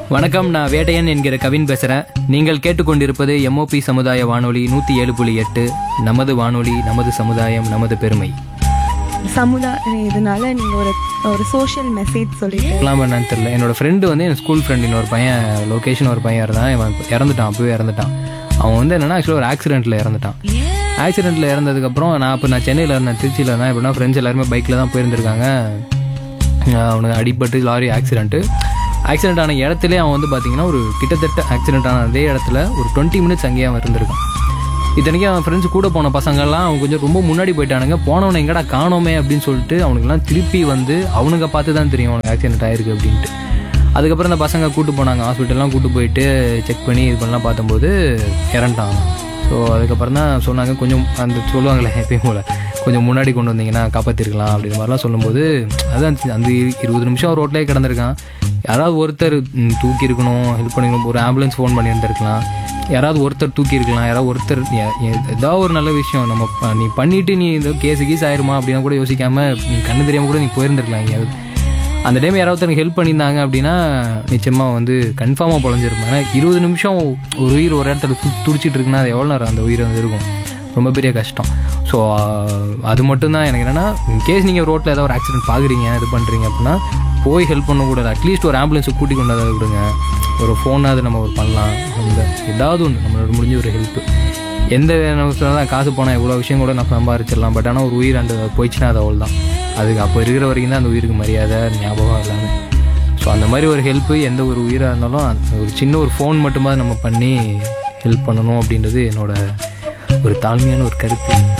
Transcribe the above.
வணக்கம் நான் வேட்டையன் என்கிற கவின் பேசுகிறேன் நீங்கள் கேட்டுக்கொண்டிருப்பது எம்ஓபி சமுதாய வானொலி நூற்றி ஏழு புள்ளி எட்டு நமது வானொலி நமது சமுதாயம் நமது பெருமை சமுதாய இதனால நீங்க ஒரு ஒரு சோஷியல் மெசேஜ் சொல்லிட்டு எல்லாம் என்னன்னு தெரியல என்னோட ஃப்ரெண்டு வந்து என் ஸ்கூல் ஃப்ரெண்ட் இன்னொரு பையன் லொக்கேஷன் ஒரு பையன் இருந்தான் இவன் இப்ப இறந்துட்டான் அப்பவே இறந்துட்டான் அவன் வந்து என்னன்னா ஆக்சுவலாக ஒரு ஆக்சிடென்ட்டில் இறந்துட்டான் ஆக்சிடென்ட்டில் இறந்ததுக்கப்புறம் நான் இப்போ நான் சென்னையில் இருந்தேன் திருச்சியில் இருந்தேன் எப்படின்னா ஃப்ரெண்ட்ஸ் எல்லாருமே பைக்கில் தான் போயிருந்திருக்காங்க அஹ் அவனுக்கு அடிபட்டு லாரி ஆக்சிடென்ட்டு ஆக்சிடென்ட் ஆன இடத்துல அவன் வந்து பார்த்தீங்கன்னா ஒரு கிட்டத்தட்ட ஆக்சிடென்ட் ஆன அதே இடத்துல ஒரு டுவெண்ட்டி மினிட்ஸ் அங்கேயே அவன் இருந்திருக்கான் இத்தனைக்கும் அவன் ஃப்ரெண்ட்ஸ் கூட போன பசங்கள்லாம் அவன் கொஞ்சம் ரொம்ப முன்னாடி போயிட்டானுங்க போனவனை எங்கடா காணோமே அப்படின்னு சொல்லிட்டு அவனுக்குலாம் திருப்பி வந்து அவனுங்க பார்த்து தான் தெரியும் அவனுக்கு ஆக்சிடென்ட் ஆயிருக்கு அப்படின்ட்டு அதுக்கப்புறம் இந்த பசங்க கூட்டு போனாங்க ஹாஸ்பிட்டல்லாம் கூட்டு போயிட்டு செக் பண்ணி இது பண்ணலாம் பார்த்தம்போது இறந்துட்டான் ஸோ அதுக்கப்புறம் தான் சொன்னாங்க கொஞ்சம் அந்த சொல்லுவாங்களே எப்பயும் போல கொஞ்சம் முன்னாடி கொண்டு வந்தீங்கன்னா காப்பாற்றிருக்கலாம் அப்படின்ற மாதிரிலாம் சொல்லும்போது அதான் அந்த இரு- இருபது நிமிஷம் ரோட்லேயே கிடந்திருக்கான் யாராவது ஒருத்தர் ம், தூக்கி இருக்கணும் ஹெல்ப் பண்ணிக்கணும் ஒரு ஆம்புலன்ஸ் ஃபோன் பண்ணி இருந்திருக்கலாம் யாராவது ஒருத்தர் தூக்கி இருக்கலாம் யாராவது ஒருத்தர் எ- எ- ஏதாவது ஒரு நல்ல விஷயம் நம்ம ப- நீ பண்ணிட்டு நீ இந்த கேஸு கீஸ் ஆயிருமா அப்படின்னா கூட யோசிக்காம நீ கண்ணு தெரியாம கூட நீ போயிருந்திருக்கலாம் எங்கேயாவது அந்த டைம் யாராவது ஒருத்தருக்கு ஹெல்ப் பண்ணியிருந்தாங்க அப்படின்னா நிச்சயமாக வந்து கன்ஃபார்மாக பொழஞ்சிருப்பேன் ஏன்னா இருபது நிமிஷம் ஒரு உயிர் ஒரு இடத்துல து துடிச்சிட்டு இருக்குன்னா அது எவ்வளோ நேரம் அந்த உயிர் வந்து இருக்கும் ரொம்ப பெரிய கஷ்டம் ஸோ அது மட்டும்தான் எனக்கு என்னென்னா கேஸ் நீங்கள் ரோட்டில் ஏதாவது ஒரு ஆக்சிடென்ட் பார்க்குறீங்க இது பண்ணுறீங்க அப்படின்னா போய் ஹெல்ப் பண்ணக்கூடாது அட்லீஸ்ட் ஒரு ஆம்புலன்ஸை கூட்டி கொண்டு வந்து விடுங்க ஒரு ஃபோனாவது நம்ம ஒரு பண்ணலாம் அந்த ஏதாவது ஒன்று நம்மளோட முடிஞ்ச ஒரு ஹெல்ப் எந்த நமக்கு தான் காசு போனால் எவ்வளோ விஷயம் கூட நம்ம சம்பாரிச்சிடலாம் பட் ஆனால் ஒரு உயிர் அந்த போயிடுச்சுன்னா அது அவ்வளோ தான் அதுக்கு அப்போ இருக்கிற வரைக்கும் தான் அந்த உயிருக்கு மரியாதை ஞாபகம் எல்லாமே ஸோ அந்த மாதிரி ஒரு ஹெல்ப்பு எந்த ஒரு உயிராக இருந்தாலும் அந்த ஒரு சின்ன ஒரு ஃபோன் மட்டுமாவது நம்ம பண்ணி ஹெல்ப் பண்ணணும் அப்படின்றது என்னோட ஒரு தாழ்மையான ஒரு கருத்து